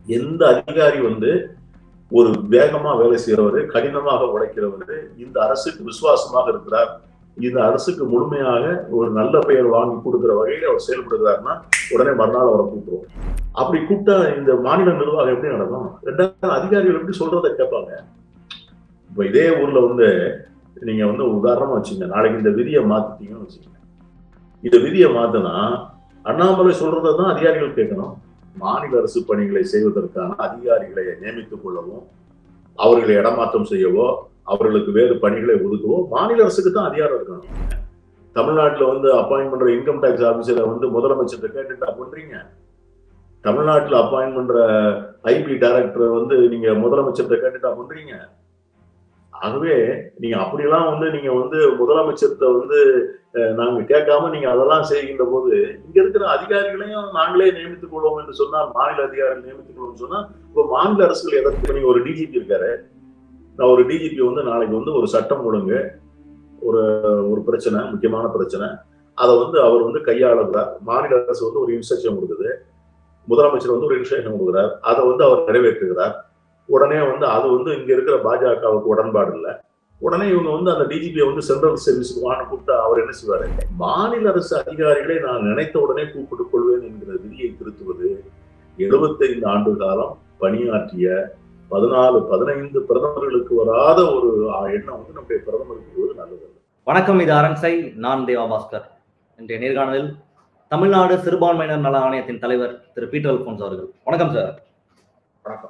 எந்த அதிகாரி வந்து ஒரு வேகமா வேலை செய்யறவர் கடினமாக உழைக்கிறவர் இந்த அரசுக்கு விசுவாசமாக இருக்கிறார் இந்த அரசுக்கு முழுமையாக ஒரு நல்ல பெயர் வாங்கி கொடுக்கிற வகையில் அவர் செயல்படுகிறாருன்னா உடனே மறுநாள் அவரை கூப்பிடுவோம் அப்படி கூப்பிட்டா இந்த மாநில நிர்வாகம் எப்படி நடக்கும் ரெண்டாவது அதிகாரிகள் எப்படி சொல்றதை கேட்பாங்க இப்ப இதே ஊர்ல வந்து நீங்க வந்து உதாரணமா வச்சுங்க நாளைக்கு இந்த விதியை மாத்திட்டீங்கன்னு வச்சுக்கோங்க இந்த விதியை மாத்தினா அண்ணாமலை சொல்றதை தான் அதிகாரிகள் கேட்கணும் மாநில அரசு பணிகளை செய்வதற்கான அதிகாரிகளை நியமித்துக் கொள்ளவும் அவர்களை இடமாற்றம் செய்யவோ அவர்களுக்கு வேறு பணிகளை ஒதுக்கவோ மாநில அரசுக்கு தான் அதிகாரம் இருக்கணும் தமிழ்நாட்டில் வந்து அப்பாயின்ட் பண்ற இன்கம் டேக்ஸ் ஆபீசரை வந்து முதலமைச்சர்கிட்ட கேட்டுட்டா பண்றீங்க தமிழ்நாட்டில் அப்பாயின்ட் பண்ற ஐபி டைரக்டர் வந்து நீங்க முதலமைச்சர்கிட்ட கேட்டுட்டா பண்றீங்க ஆகவே நீங்க அப்படியெல்லாம் வந்து நீங்க வந்து முதலமைச்சர்கிட்ட வந்து அஹ், நாங்க கேட்காம நீங்க அதெல்லாம் செய்கின்ற போது இங்க இருக்கிற அதிகாரிகளையும் நாங்களே நியமித்துக் கொள்வோம் என்று சொன்னால் மாநில அதிகாரிகள் நியமித்துக் கொள்வோம் சொன்னா இப்போ மாநில அரசுகள் எதற்கு நீங்க ஒரு டிஜிபி இருக்காரு நான் ஒரு டிஜிபி வந்து நாளைக்கு வந்து ஒரு சட்டம் ஒழுங்கு ஒரு ஒரு பிரச்சனை முக்கியமான பிரச்சனை அதை வந்து அவர் வந்து கையாளுகிறார் மாநில அரசு வந்து ஒரு இன்ஸ்ட்ரக்ஷன் கொடுக்குது முதலமைச்சர் வந்து ஒரு இன்ஸ்ட்ரக்ஷன் கொடுக்குறார் அதை வந்து அவர் நிறைவேற்றுகிறார் உடனே வந்து அது வந்து இங்க இருக்கிற பாஜகவுக்கு உடன்பாடு இல்லை உடனே இவங்க வந்து அந்த டிஜிபியை வந்து சென்ட்ரல் சர்வீஸுக்கு வாங்க கூப்பிட்டா அவர் என்ன செய்வாரு மாநில அரசு அதிகாரிகளை நான் நினைத்த உடனே கூப்பிட்டுக் கொள்வேன் என்கிற விதியை திருத்துவது எழுபத்தைந்து ஆண்டு காலம் பணியாற்றிய பதினாலு பதினைந்து பிரதமர்களுக்கு வராத ஒரு எண்ணம் வந்து நம்முடைய பிரதமருக்கு வருவது நல்லது வணக்கம் இது அரண்சை நான் தேவா பாஸ்கர் இன்றைய நேர்காணலில் தமிழ்நாடு சிறுபான்மையினர் நல ஆணையத்தின் தலைவர் திரு பீட்டர் அல்போன்ஸ் அவர்கள் வணக்கம் சார் வணக்கம்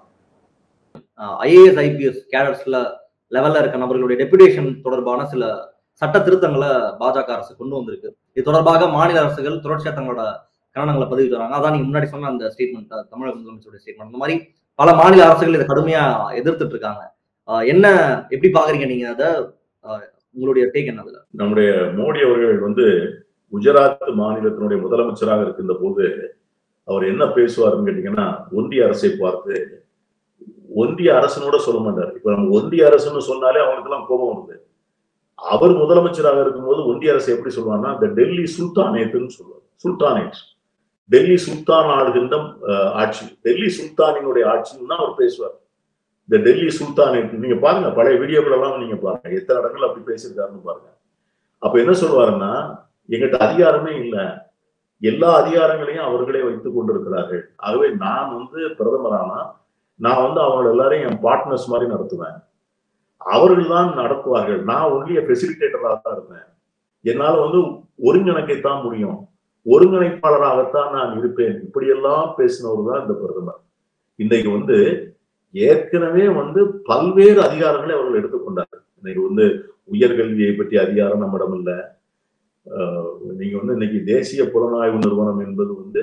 ஐஏஎஸ் ஐபிஎஸ் கேடர்ஸ்ல லெவல்ல இருக்க நபர்களுடைய டெபுடேஷன் தொடர்பான சில சட்ட திருத்தங்களை பாஜக அரசு கொண்டு வந்திருக்கு இது தொடர்பாக மாநில அரசுகள் தொடர்ச்சியா தங்களோட கண்டனங்களை பதிவிட்டு வராங்க அதான் நீங்க முன்னாடி சொன்ன அந்த ஸ்டேட்மெண்ட் தமிழக முதலமைச்சருடைய ஸ்டேட்மெண்ட் அந்த மாதிரி பல மாநில அரசுகள் இதை கடுமையா எதிர்த்துட்டு இருக்காங்க ஆஹ் என்ன எப்படி பாக்குறீங்க நீங்க அதை ஆஹ் உங்களுடைய டேக் என்ன அதுல நம்முடைய மோடி அவர்கள் வந்து குஜராத் மாநிலத்தினுடைய முதலமைச்சராக இருக்கின்ற போது அவர் என்ன பேசுவாருன்னு கேட்டீங்கன்னா ஒன்றிய அரசை பார்த்து ஒன்றிய அரசனோட சொல்ல மாட்டார் இப்ப நம்ம ஒன்றிய அரசுன்னு சொன்னாலே அவங்களுக்கு எல்லாம் கோபம் வருது அவர் முதலமைச்சராக இருக்கும்போது ஒன்றிய அரசு எப்படி சொல்லுவாங்கன்னா இந்த டெல்லி சுல்தானேட்டுன்னு சொல்லுவார் சுல்தானேட் டெல்லி சுல்தான் ஆளுகின்ற அஹ், ஆட்சி டெல்லி சுல்தானினுடைய ஆட்சின்னு தான் அவர் பேசுவார் இந்த டெல்லி சுல்தானேட் நீங்க பாருங்க பழைய வீடியோக்கள் எல்லாம் நீங்க பாருங்க எத்தனை இடங்கள் அப்படி பேசியிருக்காருன்னு பாருங்க அப்ப என்ன சொல்லுவாருன்னா எங்கிட்ட அதிகாரமே இல்லை எல்லா அதிகாரங்களையும் அவர்களே வைத்துக் கொண்டிருக்கிறார்கள் ஆகவே நான் வந்து பிரதமரானா நான் வந்து அவங்க எல்லாரையும் என் பார்ட்னர்ஸ் மாதிரி நடத்துவேன் அவர்கள் தான் நடத்துவார்கள் நான் ஒன்றிய ஃபெசிலிட்டேட்டராக தான் இருப்பேன் என்னால வந்து ஒருங்கிணைக்கத்தான் முடியும் ஒருங்கிணைப்பாளராகத்தான் நான் இருப்பேன் இப்படியெல்லாம் பேசினவர் தான் இந்த பிரதமர் இன்றைக்கு வந்து ஏற்கனவே வந்து பல்வேறு அதிகாரங்களை அவர்கள் எடுத்துக்கொண்டார்கள் இன்னைக்கு வந்து உயர்கல்வியை பற்றிய அதிகாரம் நம்மிடம் இல்லை ஆஹ் நீங்க வந்து இன்னைக்கு தேசிய புலனாய்வு நிறுவனம் என்பது வந்து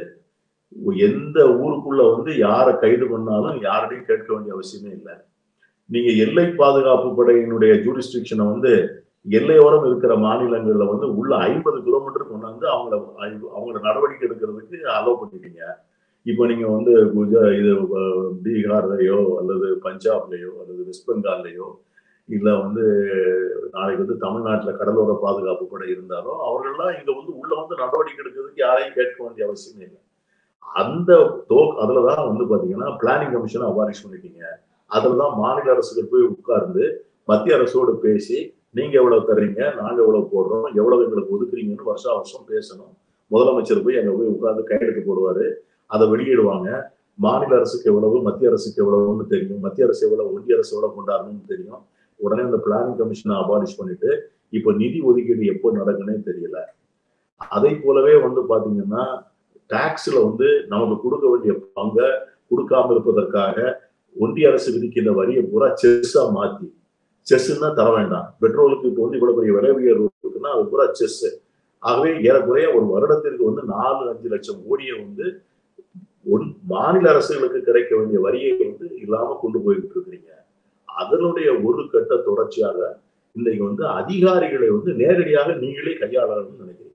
எந்த ஊருக்குள்ள வந்து யாரை கைது பண்ணாலும் யார்கிட்டையும் கேட்க வேண்டிய அவசியமே இல்லை நீங்க எல்லை பாதுகாப்பு படையினுடைய ஜூரிஸ்டிக்ஷனை வந்து எல்லையோரம் இருக்கிற மாநிலங்கள்ல வந்து உள்ள ஐம்பது கிலோமீட்டர் கொண்டாந்து அவங்கள அவங்கள நடவடிக்கை எடுக்கிறதுக்கு அலோவ் பண்ணிட்டீங்க இப்போ நீங்க வந்து குஜ இது அஹ், பீகார்லயோ அல்லது பஞ்சாப்லயோ அல்லது வெஸ்ட் பெங்கால்லையோ இல்ல வந்து நாளைக்கு வந்து தமிழ்நாட்டுல கடலோர பாதுகாப்பு படை இருந்தாலோ அவர்கள்லாம் இங்க வந்து உள்ள வந்து நடவடிக்கை எடுக்கிறதுக்கு யாரையும் கேட்க வேண்டிய அவசியமே இல்லை அந்த தோ அதுலதான் வந்து பாத்தீங்கன்னா பிளானிங் கமிஷனை அபாரிஷ் பண்ணிட்டீங்க அதுலதான் மாநில அரசுகள் போய் உட்கார்ந்து மத்திய அரசோடு பேசி நீங்க எவ்வளவு தர்றீங்க நாங்க எவ்வளவு போடுறோம் எவ்வளவு எங்களுக்கு ஒதுக்குறீங்கன்னு வருஷா வருஷம் பேசணும் முதலமைச்சர் போய் அங்க போய் உட்கார்ந்து கையெழுத்து போடுவாரு அதை வெளியிடுவாங்க மாநில அரசுக்கு எவ்வளவு மத்திய அரசுக்கு எவ்வளவுன்னு தெரியும் மத்திய அரசு எவ்வளவு ஒன்றிய அரசு எவ்வளவு கொண்டாடணும்னு தெரியும் உடனே அந்த பிளானிங் கமிஷனை அபாலிஷ் பண்ணிட்டு இப்ப நிதி ஒதுக்கீடு எப்போ நடக்குன்னே தெரியல அதை போலவே வந்து பாத்தீங்கன்னா டாக்ஸ்ல வந்து நமக்கு கொடுக்க வேண்டிய பங்கை கொடுக்காம இருப்பதற்காக ஒன்றிய அரசு விதிக்கின்ற வரியை பூரா செஸ்ஸா மாத்தி செஸ்ஸுன்னா தர வேண்டாம் பெட்ரோலுக்கு இப்போ வந்து இவ்வளவு பெரிய விலை உயர்வு இருக்குன்னா அது பூரா செஸ் ஆகவே ஏறக்குறைய ஒரு வருடத்திற்கு வந்து நாலு அஞ்சு லட்சம் கோடியை வந்து ஒன் மாநில அரசுகளுக்கு கிடைக்க வேண்டிய வரியை வந்து இல்லாம கொண்டு போய்கிட்டு இருக்கிறீங்க அதனுடைய ஒரு கட்ட தொடர்ச்சியாக இன்னைக்கு வந்து அதிகாரிகளை வந்து நேரடியாக நீங்களே கையாளணும்னு நினைக்கிறீங்க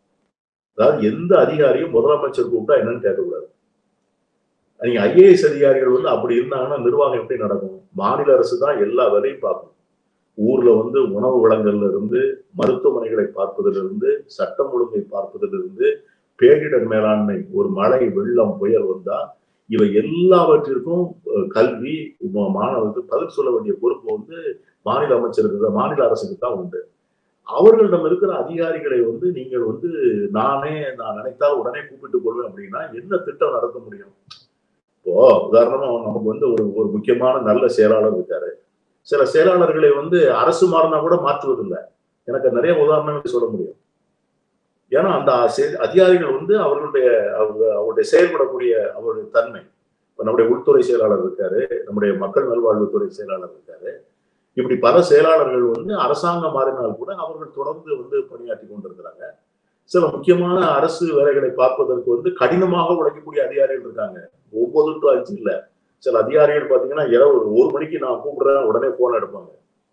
அதாவது எந்த அதிகாரியும் முதலமைச்சர் கூப்பிட்டா என்னன்னு கேட்கக்கூடாது நீங்க ஐஏஎஸ் அதிகாரிகள் வந்து அப்படி இருந்தாங்கன்னா நிர்வாகம் எப்படி நடக்கும் மாநில அரசு தான் எல்லா வேலையும் பார்க்கணும் ஊர்ல வந்து உணவு வழங்கல்ல இருந்து மருத்துவமனைகளை பார்ப்பதிலிருந்து சட்டம் ஒழுங்கை பார்ப்பதிலிருந்து பேரிடர் மேலாண்மை ஒரு மழை வெள்ளம் புயல் வந்தா இவை எல்லாவற்றிற்கும் அஹ், கல்வி ம- மாணவர்களுக்கு பதில் சொல்ல வேண்டிய பொறுப்பு வந்து மாநில அமைச்சருக்கு மாநில அரசுக்கு தான் உண்டு அவர்களிடம் இருக்கிற அதிகாரிகளை வந்து நீங்கள் வந்து நானே நான் நினைத்தால் உடனே கூப்பிட்டுக் கொள்வேன் அப்படின்னா என்ன திட்டம் நடத்த முடியும் இப்போ உதாரணமா நமக்கு வந்து ஒரு ஒரு முக்கியமான நல்ல செயலாளர் இருக்காரு சில செயலாளர்களை வந்து அரசு மாறினா கூட மாற்றுவதில்லை எனக்கு நிறைய உதாரணங்கள் சொல்ல முடியும் ஏன்னா அந்த செ- அதிகாரிகள் வந்து அவர்களுடைய அவங்க அவருடைய செயல்படக்கூடிய அவருடைய தன்மை இப்ப நம்முடைய உள்துறை செயலாளர் இருக்காரு நம்முடைய மக்கள் நல்வாழ்வுத்துறை செயலாளர் இருக்காரு இப்படி பல செயலாளர்கள் வந்து அரசாங்கம் மாறினால் கூட அவர்கள் தொடர்ந்து வந்து பணியாற்றி கொண்டிருக்கிறாங்க சில முக்கியமான அரசு வேலைகளை பார்ப்பதற்கு வந்து கடினமாக உழைக்கக்கூடிய அதிகாரிகள் இருக்காங்க ஒன்பது டு அஞ்சு இல்ல சில அதிகாரிகள் பாத்தீங்கன்னா இரவு ஒரு ஒரு மணிக்கு நான் கூப்பிடுறேன் உடனே போன் எடுப்பாங்க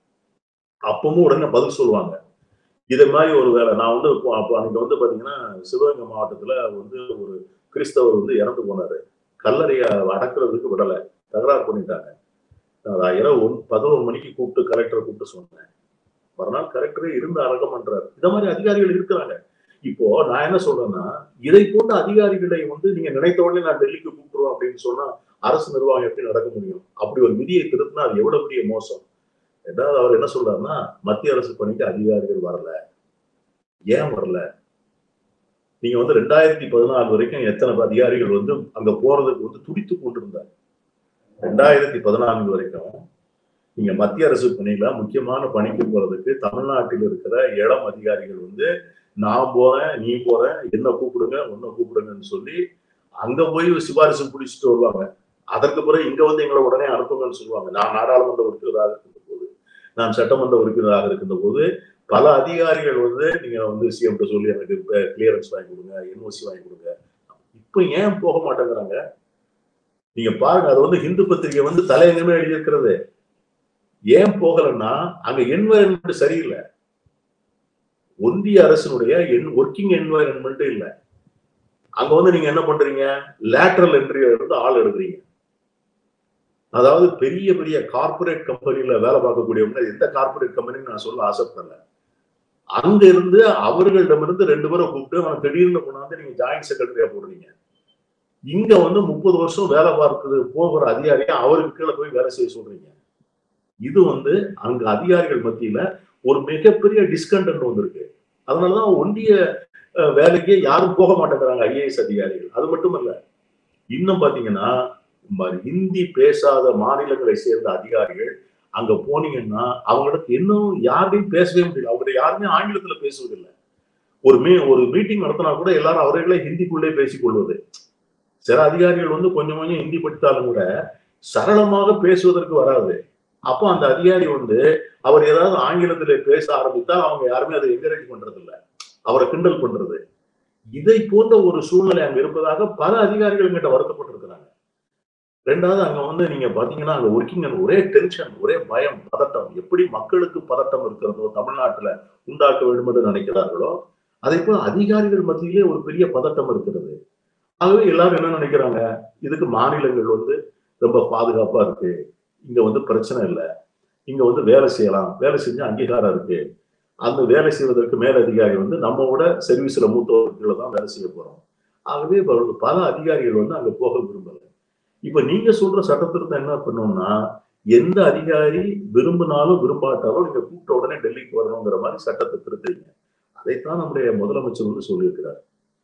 அப்பவும் உடனே பதில் சொல்லுவாங்க இது மாதிரி ஒரு வேலை நான் வந்து இப்போ அப்போ அன்னைக்கு வந்து பாத்தீங்கன்னா சிவகங்கை மாவட்டத்துல வந்து ஒரு கிறிஸ்தவர் வந்து இறந்து போனாரு கல்லறைய அடக்குறதுக்கு விடல தகராறு பண்ணிட்டாங்க நான் இரவு ஒன் பதினொரு மணிக்கு கூப்பிட்டு கலெக்டரை கூப்பிட்டு சொன்னேன் மறுநாள் கலெக்டரே இருந்து அடக்கம் பண்றாரு இந்த மாதிரி அதிகாரிகள் இருக்கிறாங்க இப்போ நான் என்ன சொல்றேன்னா இதை போன்ற அதிகாரிகளை வந்து நீங்க நினைத்த உடனே நான் டெல்லிக்கு கூப்பிடுவோம் அப்படின்னு சொன்னா அரசு நிர்வாகம் எப்படி நடக்க முடியும் அப்படி ஒரு விதியை திருத்தினா அது எவ்வளவு பெரிய மோசம் ஏதாவது அவர் என்ன சொல்றாருன்னா மத்திய அரசு பணிக்கு அதிகாரிகள் வரல ஏன் வரல நீங்க வந்து ரெண்டாயிரத்தி பதினாலு வரைக்கும் எத்தனை அதிகாரிகள் வந்து அங்க போறதுக்கு வந்து துடித்து கொண்டிருந்தாங்க ரெண்டாயிரத்தி பதினான்கு வரைக்கும் நீங்க மத்திய அரசு பணியில முக்கியமான பணிக்கு போறதுக்கு தமிழ்நாட்டில் இருக்கிற இளம் அதிகாரிகள் வந்து நான் போறேன் நீ போற என்ன கூப்பிடுங்க உன்னை கூப்பிடுங்கன்னு சொல்லி அங்க போய் சிபாரிசு பிடிச்சிட்டு வருவாங்க அதற்கு பிறகு இங்க வந்து எங்களை உடனே அனுப்புங்கன்னு சொல்லுவாங்க நான் நாடாளுமன்ற உறுப்பினராக இருக்கின்ற போது நான் சட்டமன்ற உறுப்பினராக இருக்கின்ற போது பல அதிகாரிகள் வந்து நீங்க வந்து சிஎம் சொல்லி எனக்கு கிளியரன்ஸ் வாங்கி கொடுங்க என்ஓசி வாங்கி கொடுங்க இப்ப ஏன் போக மாட்டேங்கிறாங்க நீங்க பாருங்க அது வந்து ஹிந்து பத்திரிகை வந்து தலையங்கமே எழுதியிருக்கிறது ஏன் போகலன்னா அங்க என்வாயன்மெண்ட் சரியில்லை ஒன்றிய அரசினுடைய ஒர்க்கிங் என்வாயன்மெண்ட் இல்ல அங்க வந்து நீங்க என்ன பண்றீங்க லேட்டரல் என்ட்ரி இருந்து ஆள் எடுக்கிறீங்க அதாவது பெரிய பெரிய கார்பரேட் கம்பெனில வேலை பார்க்கக்கூடியவங்க எந்த கார்பரேட் கம்பெனின்னு நான் சொல்ல ஆசைப்படல அங்க இருந்து அவர்களிடமிருந்து ரெண்டு பேரை கூப்பிட்டு அவனை திடீர்னு கொண்டாந்து நீங்க ஜாயிண்ட் செக்ரட்டரியா போடுறீங்க இங்க வந்து முப்பது வருஷம் வேலை பார்க்குறது போகிற அதிகாரியா அவருக்கு கீழே போய் வேலை செய்ய சொல்றீங்க இது வந்து அங்க அதிகாரிகள் மத்தியில ஒரு மிகப்பெரிய டிஸ்கண்டன்ட் வந்திருக்கு அதனாலதான் ஒன்றிய அஹ், வேலைக்கே யாரும் போக மாட்டேங்கிறாங்க ஐஏஎஸ் அதிகாரிகள் அது மட்டும் இல்ல இன்னும் பாத்தீங்கன்னா ம- ஹிந்தி பேசாத மாநிலங்களை சேர்ந்த அதிகாரிகள் அங்க போனீங்கன்னா அவங்களுக்கு இன்னும் யாரையும் பேசவே முடியல அவங்க யாருமே ஆங்கிலத்துல பேசுவதில்லை ஒரு மீ ஒரு மீட்டிங் நடத்தினா கூட எல்லாரும் அவர்களே ஹிந்திக்குள்ளே பேசிக் கொள்வது சில அதிகாரிகள் வந்து கொஞ்சம் கொஞ்சம் ஹிந்தி படித்தாலும் கூட சரளமாக பேசுவதற்கு வராது அப்போ அந்த அதிகாரி வந்து அவர் ஏதாவது ஆங்கிலத்துல பேச ஆரம்பித்தால் அவங்க யாருமே அதை என்கரேஜ் பண்றது இல்ல அவரை கிண்டல் பண்றது இதை போன்ற ஒரு சூழ்நிலை அங்க இருப்பதாக பல அதிகாரிகள் கிட்ட வருத்தப்பட்டிருக்கிறாங்க ரெண்டாவது அங்க வந்து நீங்க பாத்தீங்கன்னா அங்க ஒர்க்கிங் ஒரே டென்ஷன் ஒரே பயம் பதட்டம் எப்படி மக்களுக்கு பதட்டம் இருக்கிறதோ தமிழ்நாட்டுல உண்டாக்க வேண்டும் என்று நினைக்கிறார்களோ அதே போல அதிகாரிகள் மத்தியிலே ஒரு பெரிய பதட்டம் இருக்கிறது ஆகவே எல்லாரும் என்ன நினைக்கிறாங்க இதுக்கு மாநிலங்கள் வந்து ரொம்ப பாதுகாப்பா இருக்கு இங்க வந்து பிரச்சனை இல்லை இங்க வந்து வேலை செய்யலாம் வேலை செஞ்சு அங்கீகாரம் இருக்கு அந்த வேலை செய்வதற்கு மேல் அதிகாரி வந்து நம்மோட சர்வீஸ்ல மூத்தவர்களை தான் வேலை செய்ய போறோம் ஆகவே இப்ப பல அதிகாரிகள் வந்து அங்க போக விரும்பல இப்ப நீங்க சொல்ற சட்டத்திருத்தம் என்ன பண்ணோம்னா எந்த அதிகாரி விரும்பினாலும் விரும்பாட்டாலும் நீங்க கூப்பிட்ட உடனே டெல்லிக்கு வரணுங்கிற மாதிரி சட்டத்தை திருத்துறீங்க அதைத்தான் நம்முடைய முதலமைச்சர் வந்து சொல்லியிருக்கிறார்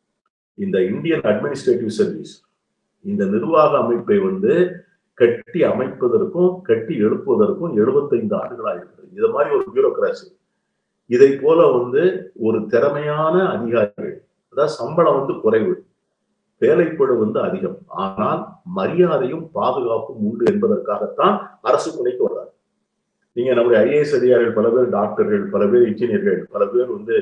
இந்த இந்தியன் அட்மினிஸ்ட்ரேட்டிவ் சர்வீஸ் இந்த நிர்வாக அமைப்பை வந்து கட்டி அமைப்பதற்கும் கட்டி எழுப்புவதற்கும் எழுபத்தைந்து ஆண்டுகளாக இருக்கிறது இது மாதிரி ஒரு பியூரோகிராசி இதை போல வந்து ஒரு திறமையான அதிகாரிகள் அதாவது சம்பளம் வந்து குறைவு வேலைப்படு வந்து அதிகம் ஆனால் மரியாதையும் பாதுகாப்பும் உண்டு என்பதற்காகத்தான் அரசு பணிக்கு வர்றாங்க நீங்க நம்முடைய ஐஏஎஸ் அதிகாரிகள் பல பேர் டாக்டர்கள் பல பேர் இன்ஜினியர்கள் பல பேர் வந்து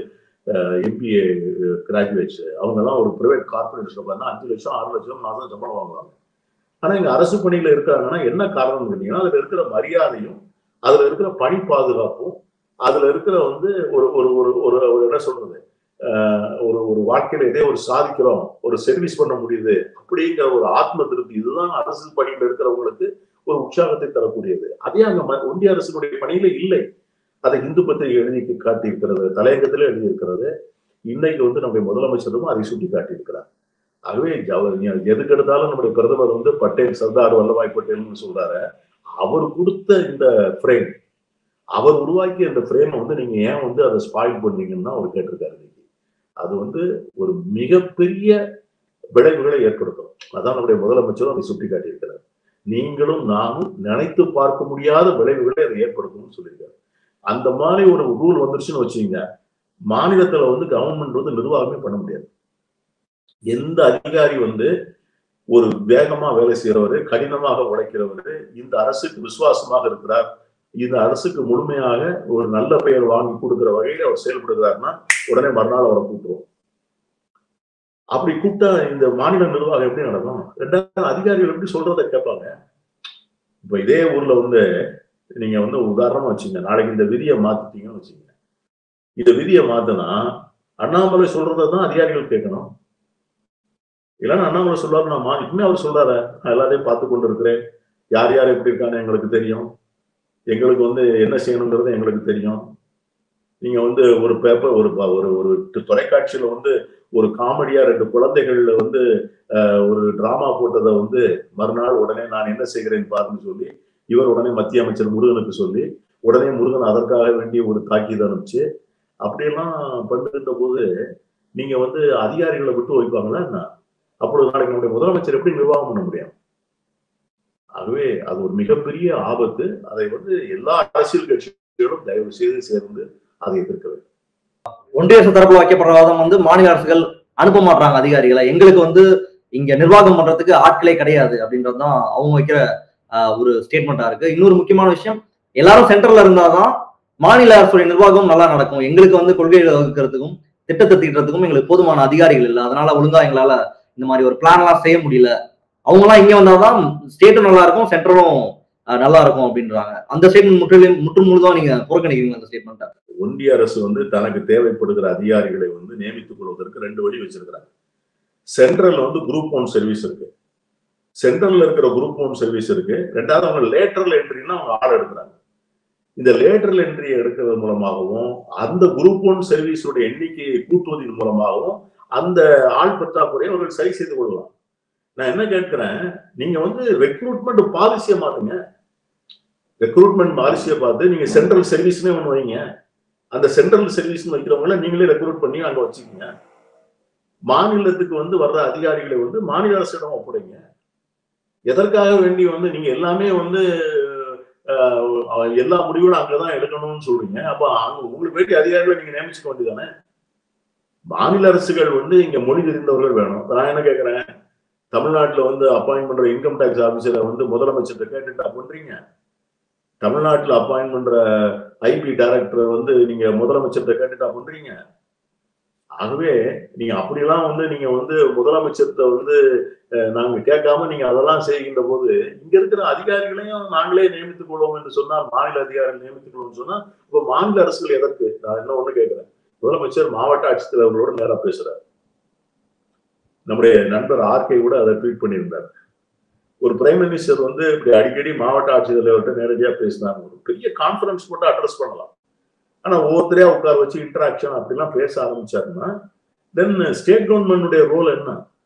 எம்பிஏ கிராஜுவேட்ஸ் அவங்க எல்லாம் ஒரு பிரைவேட் கார்பரேஷன் பார்த்தா அஞ்சு லட்சம் ஆறு லட்சம் மாதம் சம்பளம் வாங்குவாங்க ஆனா இங்க அரசு பணியில இருக்காங்கன்னா என்ன காரணம் கேட்டீங்கன்னா அதுல இருக்கிற மரியாதையும் அதுல இருக்கிற பணி பாதுகாப்பும் அதுல இருக்கிற வந்து ஒரு ஒரு ஒரு ஒரு ஒரு என்ன சொல்றது ஆஹ் ஒரு ஒரு வாழ்க்கையில இதே ஒரு சாதிக்கிறோம் ஒரு சர்வீஸ் பண்ண முடியுது அப்படிங்கிற ஒரு ஆத்ம திருப்தி இதுதான் அரசு பணியில இருக்கிறவங்களுக்கு ஒரு உற்சாகத்தை தரக்கூடியது அதே அங்க ம- ஒன்றிய அரசினுடைய பணியில இல்லை அதை இந்து பத்திரிகை எழுதி காட்டியிருக்கிறது தலையங்கத்திலே எழுதியிருக்கிறது இன்னைக்கு வந்து நம்முடைய முதலமைச்சரும் அதை சுட்டி காட்டியிருக்கிறார் ஆகவே அவர் நீ- எதுக்கு எடுத்தாலும் நம்முடைய பிரதமர் வந்து பட்டேல் சர்தார் வல்லபாய் பட்டேல்னு சொல்றாரு அவர் கொடுத்த இந்த ஃப்ரேம் அவர் உருவாக்கிய இந்த ஃப்ரேம் வந்து நீங்க ஏன் வந்து அதை ஸ்பாயில் பண்ணீங்கன்னு அவர் கேட்டிருக்காரு இன்னைக்கு அது வந்து ஒரு மிகப்பெரிய விளைவுகளை ஏற்படுத்தும் அதான் நம்முடைய முதலமைச்சரும் அதை சுட்டி காட்டியிருக்கிறார் நீங்களும் நானும் நினைத்து பார்க்க முடியாத விளைவுகளை அதை ஏற்படுத்தும்னு சொல்லியிருக்காரு அந்த மாதிரி ஒரு ரூல் வந்துருச்சுன்னு வச்சுங்க மாநிலத்துல வந்து கவர்மெண்ட் வந்து நிர்வாகமே பண்ண முடியாது எந்த அதிகாரி வந்து ஒரு வேகமா வேலை செய்யறவரு கடினமாக உழைக்கிறவரு இந்த அரசுக்கு விசுவாசமாக இருக்கிறார் இந்த அரசுக்கு முழுமையாக ஒரு நல்ல பெயர் வாங்கி கொடுக்கிற வகையில் அவர் செயல்படுகிறார்னா உடனே மறுநாள் அவரை கூட்டுருவோம் அப்படி கூப்பிட்டா இந்த மாநில நிர்வாகம் எப்படி நடக்கும் ரெண்டாவது அதிகாரிகள் எப்படி சொல்றதை கேட்பாங்க இப்ப இதே ஊர்ல வந்து நீங்க வந்து உதாரணமா வச்சுங்க நாளைக்கு இந்த விதியை மாத்திட்டீங்கன்னு வச்சுங்க இந்த விதியை மாத்தினா அண்ணாமலை சொல்றதை தான் அதிகாரிகள் கேட்கணும் இல்லைன்னா அண்ணாமலை சொல்றாரு நான் மாறிக்குமே அவர் சொல்றாரு நான் எல்லாரையும் பார்த்து கொண்டு இருக்கிறேன் யார் யார் எப்படி இருக்கான்னு எங்களுக்கு தெரியும் எங்களுக்கு வந்து என்ன செய்யணுங்கிறது எங்களுக்கு தெரியும் நீங்க வந்து ஒரு பேப்பர் ஒரு ப- ஒரு ஒரு தொலைக்காட்சியில வந்து ஒரு காமெடியா ரெண்டு குழந்தைகள்ல வந்து அஹ், ஒரு டிராமா போட்டதை வந்து மறுநாள் உடனே நான் என்ன செய்கிறேன் பாருன்னு சொல்லி இவர் உடனே மத்திய அமைச்சர் முருகனுக்கு சொல்லி உடனே முருகன் அதற்காக வேண்டிய ஒரு தாக்கீது அனுப்பிச்சு அப்படியெல்லாம் பண்ணுகின்ற போது நீங்க வந்து அதிகாரிகளை விட்டு வைப்பாங்களா என்ன அப்பொழுது நாளைக்கு நம்முடைய முதலமைச்சர் எப்படி நிர்வாகம் பண்ண முடியும் ஆகவே அது ஒரு மிகப்பெரிய ஆபத்து அதை வந்து எல்லா அரசியல் கட்சிகளும் தயவு செய்து சேர்ந்து அதை எதிர்க்க வேண்டும் ஒன்றிய அரசு தரப்புல வைக்கப்படுற வாதம் வந்து மாநில அரசுகள் அனுப்ப மாட்டாங்க அதிகாரிகளை எங்களுக்கு வந்து இங்க நிர்வாகம் பண்றதுக்கு ஆட்களே கிடையாது அப்படின்றதுதான் அவங்க வைக்கிற ஆஹ், ஒரு ஸ்டேட்மெண்டா இருக்கு இன்னொரு முக்கியமான விஷயம் எல்லாரும் சென்ட்ரல்ல இருந்தாதான் மாநில அரசுடைய நிர்வாகம் நல்லா நடக்கும் எங்களுக்கு வந்து கொள்கைகளை வகுக்கிறதுக்கும் திட்டத்தை தீட்டுறதுக்கும் எங்களுக்கு போதுமான அதிகாரிகள் இல்லை அதனால ஒழுங்கா எங்களால இந்த மாதிரி ஒரு பிளான் எல்லாம் செய்ய முடியல அவங்க எல்லாம் இங்க வந்தாதான் ஸ்டேட்டும் நல்லா இருக்கும் சென்ட்ரலும் நல்லா இருக்கும் அப்படின்றாங்க அந்த ஸ்டேட்மெண்ட் முற்றிலும் முற்று முழுதான் நீங்க புறக்கணிக்கிறீங்க அந்த ஸ்டேட்மெண்ட்டை ஒன்றிய அரசு வந்து தனக்கு தேவைப்படுகிற அதிகாரிகளை வந்து நியமித்துக் கொள்வதற்கு ரெண்டு வழி வச்சிருக்கிறாங்க சென்ட்ரல் வந்து குரூப் ஒன் சர்வீஸ் இருக்கு சென்ட்ரல்ல இருக்கிற குரூப் ஒன் சர்வீஸ் இருக்கு ரெண்டாவது அவங்க லேட்டரல் என்ட்ரினா அவங்க ஆள் எடுக்கிறாங்க இந்த லேட்டரல் என்ட்ரி எடுக்கிறது மூலமாகவும் அந்த குரூப் ஒன் சர்வீஸோட எண்ணிக்கையை கூட்டுவதன் மூலமாகவும் அந்த ஆள் பற்றாக்குறையை அவர்கள் சரி செய்து கொள்ளலாம் நான் என்ன கேட்கிறேன் நீங்க வந்து ரெக்ரூட்மெண்ட் பாலிசியை மாத்துங்க ரெக்ரூட்மெண்ட் பாலிசியை பார்த்து நீங்க சென்ட்ரல் சர்வீஸ்னே ஒன்று வைங்க அந்த சென்ட்ரல் சர்வீஸ் வைக்கிறவங்கள நீங்களே ரெக்ரூட் பண்ணி அங்க வச்சுக்கோங்க மாநிலத்துக்கு வந்து வர்ற அதிகாரிகளை வந்து மாநில அரசிடம் ஒப்படைங்க எதற்காக வேண்டி வந்து நீங்க எல்லாமே வந்து அஹ், எல்லா முடிவுகளும் அங்கதான் எடுக்கணும்னு சொல்றீங்க அப்ப அங்க உங்களுக்கு வேண்டிய அதிகாரிகளை நீங்க நியமிச்சுக்க வேண்டியதானே மாநில அரசுகள் வந்து இங்க மொழி தெரிந்தவர்கள் வேணும் இப்ப நான் என்ன கேட்கிறேன் தமிழ்நாட்டுல வந்து அப்பாயின்ட் பண்ற இன்கம் டேக்ஸ் ஆபீசரை வந்து முதலமைச்சர்கிட்ட கேட்டுட்டா பண்றீங்க தமிழ்நாட்டுல அப்பாயின்ட் பண்ற ஐபி டைரக்டரை வந்து நீங்க முதலமைச்சர்கிட்ட கேட்டுட்டா பண்றீங்க ஆகவே நீங்க அப்படிலாம் வந்து நீங்க வந்து முதலமைச்சர்கிட்ட வந்து அஹ், நாங்க கேட்காம நீங்க அதெல்லாம் செய்கின்ற போது இங்க இருக்கிற அதிகாரிகளையும் நாங்களே நியமித்துக் கொள்வோம் என்று சொன்னால் மாநில அதிகாரிகள் நியமித்துக் கொள்வோம் சொன்னா இப்ப மாநில அரசுகள் எதற்கு நான் என்ன ஒண்ணு கேட்கிறேன் முதலமைச்சர் மாவட்ட ஆட்சித்தலைவர்களோட நேரா பேசுறாரு நம்முடைய நண்பர் ஆர்கே கூட அதை ட்வீட் பண்ணியிருந்தார் ஒரு பிரைம் மினிஸ்டர் வந்து இப்படி அடிக்கடி மாவட்ட ஆட்சித்தலைவர்கிட்ட நேரடியா பேசினாங்க ஒரு பெரிய கான்ஃபரன்ஸ் போட்டு அட்ரஸ் பண்ணலாம் ஆனா ஒவ்வொருத்தரையா உட்கார வச்சு இன்டராக்ஷன் அப்படிலாம் பேச ஆரம்பிச்சாருன்னா தென் ஸ்டேட் கவர்மெண்டுடைய ரோல் என்ன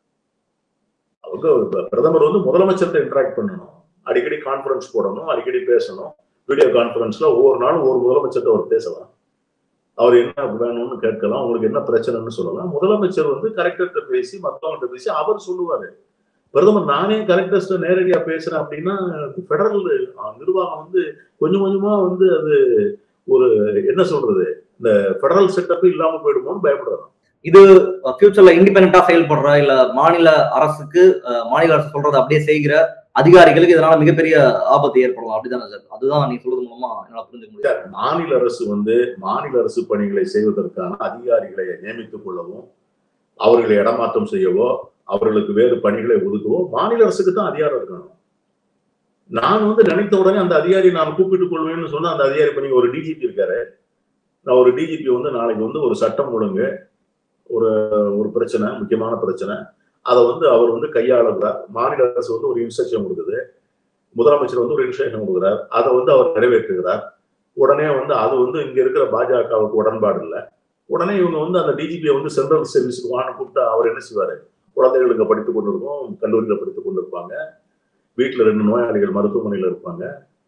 அவங்க இப்ப பிரதமர் வந்து முதலமைச்சர்கிட்ட இன்டராக்ட் பண்ணணும் அடிக்கடி கான்ஃபரன்ஸ் போடணும் அடிக்கடி பேசணும் வீடியோ கான்ஃபரன்ஸ்ல ஒவ்வொரு நாளும் ஒரு முதலமைச்சர்கிட்ட அவர் பேசலாம் அவர் என்ன வேணும்னு கேட்கலாம் உங்களுக்கு என்ன பிரச்சனைன்னு சொல்லலாம் முதலமைச்சர் வந்து கரெக்டர்கிட்ட பேசி மத்தவங்ககிட்ட பேசி அவர் சொல்லுவாரு பிரதமர் நானே கரெக்டர்ஸ்ட நேரடியா பேசுறேன் அப்படின்னா பெடரல் நிர்வாகம் வந்து கொஞ்சம் கொஞ்சமா வந்து அது ஒரு என்ன சொல்றது இந்த பெடரல் செட்டப் இல்லாம போயிடுமோன்னு பயப்படுறாங்க இது ஃபியூச்சர்ல இண்டிபெண்டா செயல்படுற இல்ல மாநில அரசுக்கு அஹ், மாநில அரசு சொல்றதை அப்படியே செய்கிற அதிகாரிகளுக்கு இதனால மிகப்பெரிய ஆபத்து ஏற்படலாம் அப்படிதானே சார் அதுதான் நீ சொல்றது மூலமா என்னால புரிஞ்சுக்க முடியும் மாநில அரசு வந்து மாநில அரசு பணிகளை செய்வதற்கான அதிகாரிகளை நியமித்துக் கொள்ளவும் அவர்களை இடமாற்றம் செய்யவோ அவர்களுக்கு வேறு பணிகளை ஒதுக்கவோ மாநில அரசுக்கு தான் அதிகாரம் இருக்கணும் நான் வந்து நினைத்த உடனே அந்த அதிகாரி நான் கூப்பிட்டுக் கொள்வேன்னு சொன்னா அந்த அதிகாரி இப்ப நீங்க ஒரு டிஜிபி இருக்காரு நான் ஒரு டிஜிபி வந்து நாளைக்கு வந்து ஒரு சட்டம் ஒழுங்கு ஒரு ஒரு பிரச்சனை முக்கியமான பிரச்சனை அதை வந்து அவர் வந்து கையாளுகிறார் மாநில அரசு வந்து ஒரு இன்ஸ்ட்ரக்ஷன் கொடுக்குது முதலமைச்சர் வந்து ஒரு இன்ஸ்ட்ரக்ஷன் கொடுக்குறார் அதை வந்து அவர் நிறைவேற்றுகிறார் உடனே வந்து அது வந்து இங்க இருக்கிற பாஜகவுக்கு உடன்பாடு இல்லை உடனே இவங்க வந்து அந்த டிஜிபியை வந்து சென்ட்ரல் சர்வீஸுக்கு வாங்க கூப்பிட்டா அவர் என்ன செய்வாரு குழந்தைகளுக்கு படித்துக் கொண்டிருக்கோம் கல்லூரியில படித்துக் கொண்டிருப்பாங்க வீட்டுல ரெண்டு நோயாளிகள் மருத்துவமனையில இருப்பாங்க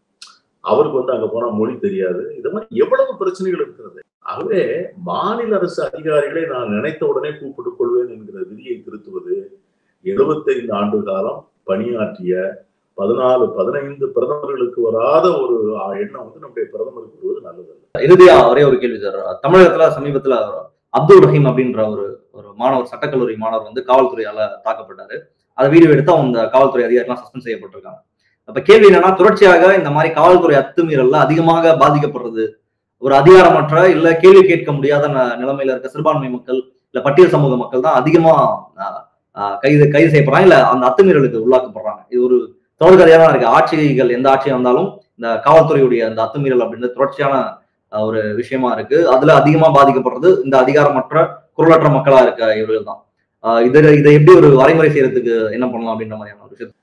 அவருக்கு வந்து அங்க போனா மொழி தெரியாது இது மாதிரி எவ்வளவு பிரச்சனைகள் இருக்கிறது ஆகவே மாநில அரசு அதிகாரிகளை நான் நினைத்த உடனே கூப்பிட்டுக் கொள்வேன் என்கிற விதியை திருத்துவது எழுபத்தைந்து ஆண்டு காலம் பணியாற்றிய பதினாலு பதினைந்து பிரதமர்களுக்கு வராத ஒரு எண்ணம் வந்து நம்முடைய பிரதமருக்கு வருவது நல்லதல்ல இறுதியா ஒரே ஒரு கேள்வி சார் தமிழகத்துல சமீபத்துல அப்துல் ரஹீம் அப்படின்ற ஒரு ஒரு மாணவர் சட்டக்கல்லூரி மாணவர் வந்து காவல்துறையால தாக்கப்பட்டாரு அதை வீடியோ எடுத்து அவங்க காவல்துறை அதிகாரிலாம் சஸ்பெண்ட் செய்யப்பட்டிருக்காங்க அப்ப கேள்வி என்னன்னா தொடர்ச்சியாக இந்த மாதிரி காவல்துறை அத்துமீறல்ல அதிகமாக பாதிக்கப்படுறது ஒரு அதிகாரமற்ற இல்ல கேள்வி கேட்க முடியாத ந- நிலைமையில இருக்க சிறுபான்மை மக்கள் இல்ல பட்டியல் சமூக மக்கள் தான் அதிகமா ஆஹ், ஆஹ், கைது கைது செய்யப்படுறாங்க இல்ல அந்த அத்துமீறலுக்கு உள்ளாக்கப்படுறாங்க இது ஒரு தொடர்கதையா தான் இருக்கு ஆட்சிகள் எந்த ஆட்சி வந்தாலும் இந்த காவல்துறையுடைய அந்த அத்துமீறல் அப்படின்றது தொடர்ச்சியான ஆஹ், ஒரு விஷயமா இருக்கு அதுல அதிகமா பாதிக்கப்படுறது இந்த அதிகாரமற்ற குரலற்ற மக்களா இருக்க இவர்கள் தான் ஆஹ், இதை இதை எப்படி ஒரு வரைமுறை செய்யறதுக்கு என்ன பண்ணலாம் அப்படின்ற மாதிரியான ஒரு விஷயம்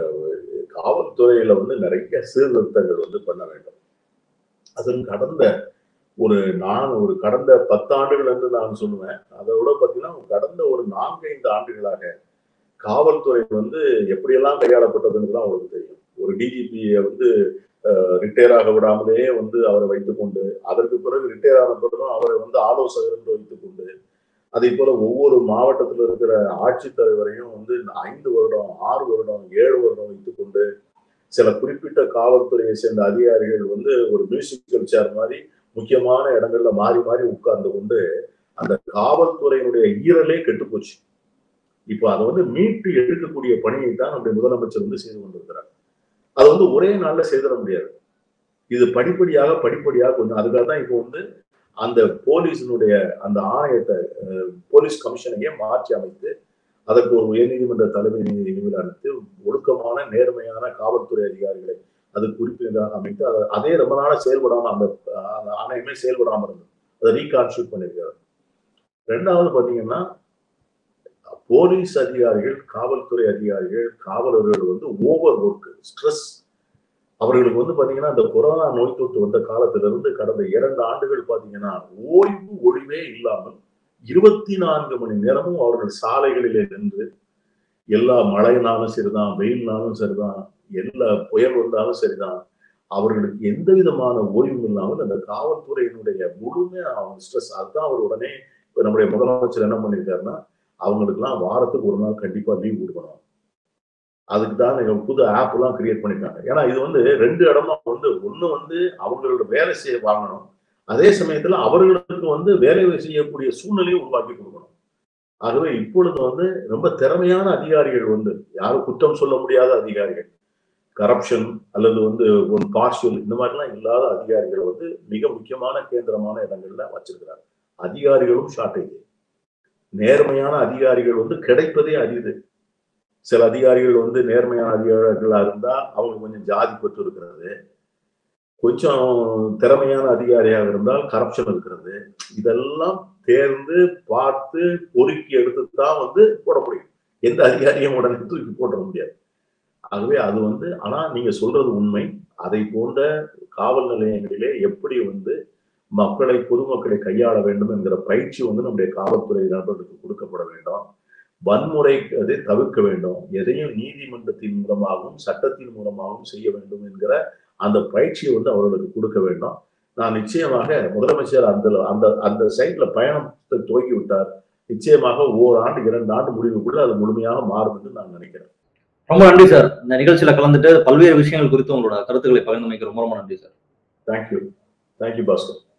காவல்துறையில வந்து நிறைய சீர்திருத்தங்கள் வந்து பண்ண வேண்டும் அதன் கடந்த ஒரு நான் ஒரு கடந்த பத்தாண்டுகள் என்று நான் சொல்லுவேன் அதை விட பார்த்தீங்கன்னா கடந்த ஒரு நான்கைந்து ஆண்டுகளாக காவல்துறை வந்து எப்படியெல்லாம் கையாளப்பட்டதுன்னு தான் உங்களுக்கு தெரியும் ஒரு டிஜிபியை வந்து ரிட்டையர் ஆக விடாமலே வந்து அவரை வைத்துக்கொண்டு அதற்கு பிறகு ரிட்டையர் ஆன பிறகும் அவரை வந்து ஆலோசகர் என்று வைத்துக்கொண்டு அதே போல ஒவ்வொரு மாவட்டத்தில் இருக்கிற ஆட்சித்தலைவரையும் வந்து ஐந்து வருடம் ஆறு வருடம் ஏழு வருடம் வைத்துக்கொண்டு சில குறிப்பிட்ட காவல்துறையை சேர்ந்த அதிகாரிகள் வந்து ஒரு மியூசிக்கல் சேர் மாதிரி முக்கியமான இடங்கள்ல மாறி மாறி உட்கார்ந்து கொண்டு அந்த காவல்துறையினுடைய ஈரலே கெட்டு போச்சு இப்போ அதை வந்து மீட்டு எடுக்கக்கூடிய பணியை தான் நம்முடைய முதலமைச்சர் வந்து செய்து கொண்டிருக்கிறார் அது வந்து ஒரே நாள்ல செய்திட முடியாது இது படிப்படியாக படிப்படியாக கொஞ்சம் அதுக்காக தான் இப்போ வந்து அந்த போலீஸினுடைய அந்த ஆணையத்தை அஹ், போலீஸ் கமிஷனையே மாற்றி அமைத்து அதற்கு ஒரு உயர்நீதிமன்ற தலைமை நீதிபதி அளித்து ஒழுக்கமான நேர்மையான காவல்துறை அதிகாரிகளை அது குறிப்பினராக அமைத்து அதை அதே ரொம்ப நாளா செயல்படாம அந்த அஹ், அந்த ஆணையமே செயல்படாம இருந்தது அதை ரீகான்ஸ்டியூட் பண்ணியிருக்காரு ரெண்டாவது பாத்தீங்கன்னா போலீஸ் அதிகாரிகள் காவல்துறை அதிகாரிகள் காவலர்கள் வந்து ஓவர் ஒர்க் ஸ்ட்ரெஸ் அவர்களுக்கு வந்து பாத்தீங்கன்னா இந்த கொரோனா நோய் தொற்று வந்த காலத்திலிருந்து கடந்த இரண்டு ஆண்டுகள் பாத்தீங்கன்னா ஓய்வு ஒழிவே இல்லாமல் இருபத்தி நான்கு மணி நேரமும் அவர்கள் சாலைகளிலே நின்று எல்லா மழைனாலும் சரிதான் வெயில்னாலும் சரிதான் எல்லா புயல் வந்தாலும் சரிதான் அவர்களுக்கு எந்த விதமான ஓய்வும் இல்லாமல் அந்த காவல்துறையினுடைய முழுமையா அவங்க ஸ்ட்ரெஸ் அதுதான் அவர் உடனே இப்ப நம்முடைய முதலமைச்சர் என்ன பண்ணியிருக்காருன்னா அவங்களுக்குலாம் வாரத்துக்கு ஒரு நாள் கண்டிப்பா லீவ் கொடுக்கணும் அதுக்கு தான் நீங்க புது ஆப் எல்லாம் கிரியேட் பண்ணிருக்காங்க ஏன்னா இது வந்து ரெண்டு இடமா வந்து ஒண்ணு வந்து அவங்களோட வேலை செய்ய வாங்கணும் அதே சமயத்துல அவர்களுக்கு வந்து வேலை செய்யக்கூடிய சூழ்நிலையை உருவாக்கி கொடுக்கணும் ஆகவே இப்பொழுது வந்து ரொம்ப திறமையான அதிகாரிகள் வந்து யாரும் குற்றம் சொல்ல முடியாத அதிகாரிகள் கரப்ஷன் அல்லது வந்து ஒரு பார்ஷியல் இந்த மாதிரிலாம் இல்லாத அதிகாரிகள் வந்து மிக முக்கியமான கேந்திரமான இடங்கள்ல வச்சிருக்கிறாங்க அதிகாரிகளும் ஷார்ட்டேஜ் நேர்மையான அதிகாரிகள் வந்து கிடைப்பதே அரிது சில அதிகாரிகள் வந்து நேர்மையான அதிகாரிகளா இருந்தா அவங்க கொஞ்சம் ஜாதி பற்று இருக்கிறது கொஞ்சம் திறமையான அதிகாரியாக இருந்தால் கரப்ஷன் இருக்கிறது இதெல்லாம் தேர்ந்து பார்த்து பொறுக்கி எடுத்து தான் வந்து போட முடியும் எந்த அதிகாரியும் உடனே தூக்கி போட முடியாது ஆகவே அது வந்து ஆனா நீங்க சொல்றது உண்மை அதை போன்ற காவல் நிலையங்களிலே எப்படி வந்து மக்களை பொதுமக்களை கையாள வேண்டும் என்கிற பயிற்சி வந்து நம்முடைய காவல்துறை நபர்களுக்கு கொடுக்கப்பட வேண்டும் வன்முறை அதை தவிர்க்க வேண்டும் எதையும் நீதிமன்றத்தின் மூலமாகவும் சட்டத்தின் மூலமாகவும் செய்ய வேண்டும் என்கிற அந்த பயிற்சியை வந்து அவர்களுக்கு கொடுக்க வேண்டும் நான் நிச்சயமாக முதலமைச்சர் அந்த அந்த அந்த சைட்ல பயணத்தை துவக்கி விட்டார் நிச்சயமாக ஓராண்டு இரண்டு ஆண்டு முடிவுக்குள்ள அது முழுமையாக மாறும் என்று நான் நினைக்கிறேன் ரொம்ப நன்றி சார் இந்த நிகழ்ச்சியில கலந்துட்டு பல்வேறு விஷயங்கள் குறித்து உங்களோட கருத்துக்களை பகிர்ந்தமைக்கு ரொம்ப ரொம்ப நன்றி சார் தேங்க்யூ தேங்க்யூ பாஸ்கர்